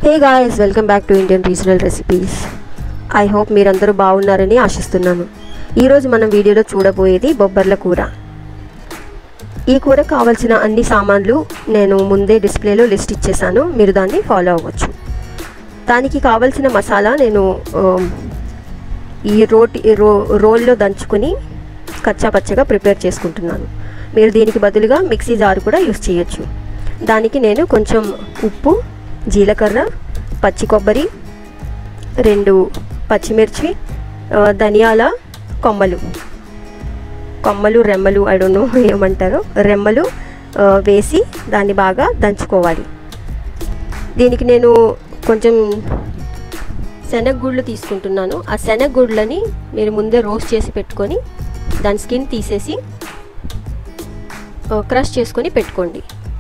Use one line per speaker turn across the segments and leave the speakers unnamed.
hey guys welcome back to Indian regional recipes I hope మీరందరూ బాగున్నారని ఆశిస్తున్నాను ఈరోజు మనం వీడియోలో చూడబోయేది బొబ్బర్ల కూర ఈ కూర కావాల్సిన అన్ని సామాన్లు నేను ముందే డిస్ప్లేలో లిస్ట్ ఇచ్చేసాను మీరు దాన్ని ఫాలో అవ్వచ్చు దానికి కావాల్సిన మసాలా నేను ఆ, ఈ రోటి రో రోల్లో దంచుకొని కచ్చా పచ్చగా ప్రిపేర్ చేసుకుంటున్నాను మీరు దీనికి బదులుగా మిక్సీ జారు కూడా యూస్ చేయొచ్చు దానికి నేను కొంచెం ఉప్పు జీలకర్ర పచ్చి కొబ్బరి రెండు పచ్చిమిర్చి ఆ, ధనియాల కొమ్మలు కొమ్మలు రెమ్మలు ఐ డోంట్ నో ఏమంటారు రెమ్మలు ఆ, వేసి దాన్ని బాగా దంచుకోవాలి దీనికి నేను కొంచెం శనగగుళ్ళు తీసుకుంటున్నాను ఆ శనగగుళ్ళని మీరు ముందే రోస్ట్ చేసి పెట్టుకొని దాని స్కిన్ తీసేసి క్రష్ చేసుకొని పెట్టుకోండి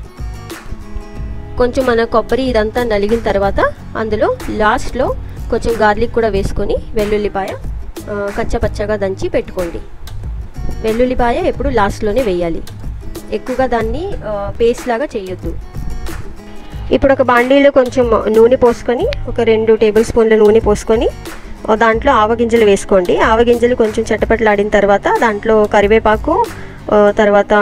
కొంచెం మన కొబ్బరి ఇదంతా నలిగిన తర్వాత అందులో లాస్ట్లో కొంచెం గార్లిక్ కూడా వేసుకొని వెల్లుల్లిపాయ ఆ, కచ్చపచ్చగా దంచి పెట్టుకోండి వెల్లుల్లిపాయ ఎప్పుడు లాస్ట్లోనే వేయాలి ఎక్కువగా దాన్ని పేస్ట్ లాగా చేయొద్దు ఇప్పుడు ఒక బాండీలో కొంచెం నూనె పోసుకొని ఒక రెండు టేబుల్ స్పూన్ల నూనె పోసుకొని ఆ, దాంట్లో ఆవగింజలు వేసుకోండి ఆవగింజలు కొంచెం చట్టపట్లాడిన తర్వాత దాంట్లో కరివేపాకు ఆ, తర్వాత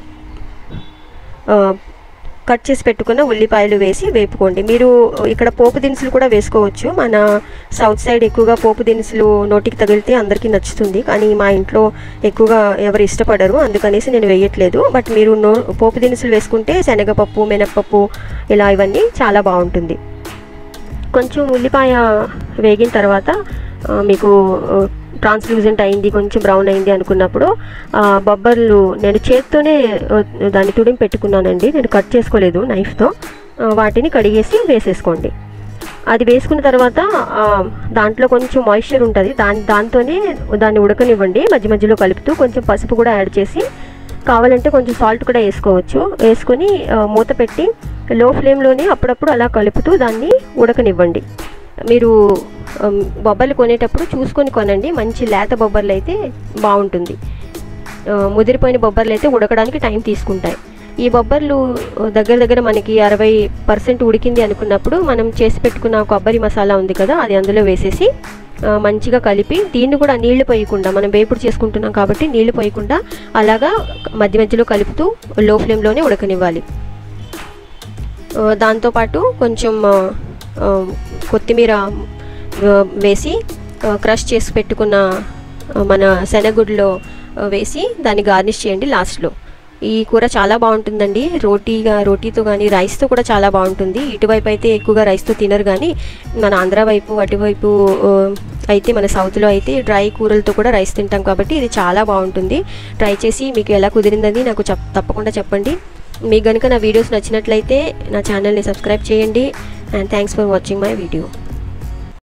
ఆ, కట్ చేసి పెట్టుకున్న ఉల్లిపాయలు వేసి వేపుకోండి మీరు ఇక్కడ పోపు దినుసులు కూడా వేసుకోవచ్చు మన సౌత్ సైడ్ ఎక్కువగా పోపు దినుసులు నోటికి తగిలితే అందరికీ నచ్చుతుంది కానీ మా ఇంట్లో ఎక్కువగా ఎవరు ఇష్టపడరు అందుకనేసి నేను వేయట్లేదు బట్ మీరు నో పోపు దినుసులు వేసుకుంటే శనగపప్పు మినప్పప్పు ఇలా ఇవన్నీ చాలా బాగుంటుంది కొంచెం ఉల్లిపాయ వేగిన తర్వాత ఆ, మీకు ట్రాన్స్లూజెంట్ అయింది కొంచెం బ్రౌన్ అయింది అనుకున్నప్పుడు ఆ, బొబ్బర్లు నేను చేత్తోనే ఆ, దాన్ని తుడిమి పెట్టుకున్నానండి నేను కట్ చేసుకోలేదు నైఫ్తో ఆ, వాటిని కడిగేసి వేసేసుకోండి అది వేసుకున్న తర్వాత ఆ, దాంట్లో కొంచెం మాయిశ్చర్ ఉంటుంది దాని దాంతోనే దాన్ని ఉడకనివ్వండి మధ్య మధ్యలో కలుపుతూ కొంచెం పసుపు కూడా యాడ్ చేసి కావాలంటే కొంచెం సాల్ట్ కూడా వేసుకోవచ్చు వేసుకొని ఆ, మూత పెట్టి లో ఫ్లేమ్లోనే అప్పుడప్పుడు అలా కలుపుతూ దాన్ని ఉడకనివ్వండి మీరు ఆమ్, బొబ్బర్లు కొనేటప్పుడు చూసుకొని కొనండి మంచి లేత బొబ్బర్లు అయితే బాగుంటుంది ఆ, ముదిరిపోయిన బొబ్బర్లు అయితే ఉడకడానికి టైం తీసుకుంటాయి ఈ బొబ్బర్లు దగ్గర దగ్గర మనకి అరవై పర్సెంట్ ఉడికింది అనుకున్నప్పుడు మనం చేసి పెట్టుకున్న కొబ్బరి మసాలా ఉంది కదా అది అందులో వేసేసి ఆ, మంచిగా కలిపి దీన్ని కూడా నీళ్లు పోయకుండా మనం వేపుడు చేసుకుంటున్నాం కాబట్టి నీళ్లు పోయకుండా అలాగా మధ్య మధ్యలో కలుపుతూ లో ఫ్లేమ్లోనే ఉడకనివ్వాలి ఆ, దాంతోపాటు కొంచెం ఆ, ఆ, కొత్తిమీర ఆ, వేసి ఆ, క్రష్ చేసి పెట్టుకున్న ఆ, మన శనగుడ్లో ఆ, వేసి దాన్ని గార్నిష్ చేయండి లాస్ట్లో ఈ కూర చాలా బాగుంటుందండి రోటీగా రోటీతో కానీ రైస్తో కూడా చాలా బాగుంటుంది ఇటువైపు అయితే ఎక్కువగా రైస్తో తినరు కానీ మన ఆంధ్ర వైపు అటువైపు ఆ, అయితే మన సౌత్లో అయితే డ్రై కూరలతో కూడా రైస్ తింటాం కాబట్టి ఇది చాలా బాగుంటుంది ట్రై చేసి మీకు ఎలా కుదిరిందని నాకు చెప్ తప్పకుండా చెప్పండి మీకు కనుక నా వీడియోస్ నచ్చినట్లయితే నా ఛానల్ని సబ్స్క్రైబ్ చేయండి and thanks for watching my video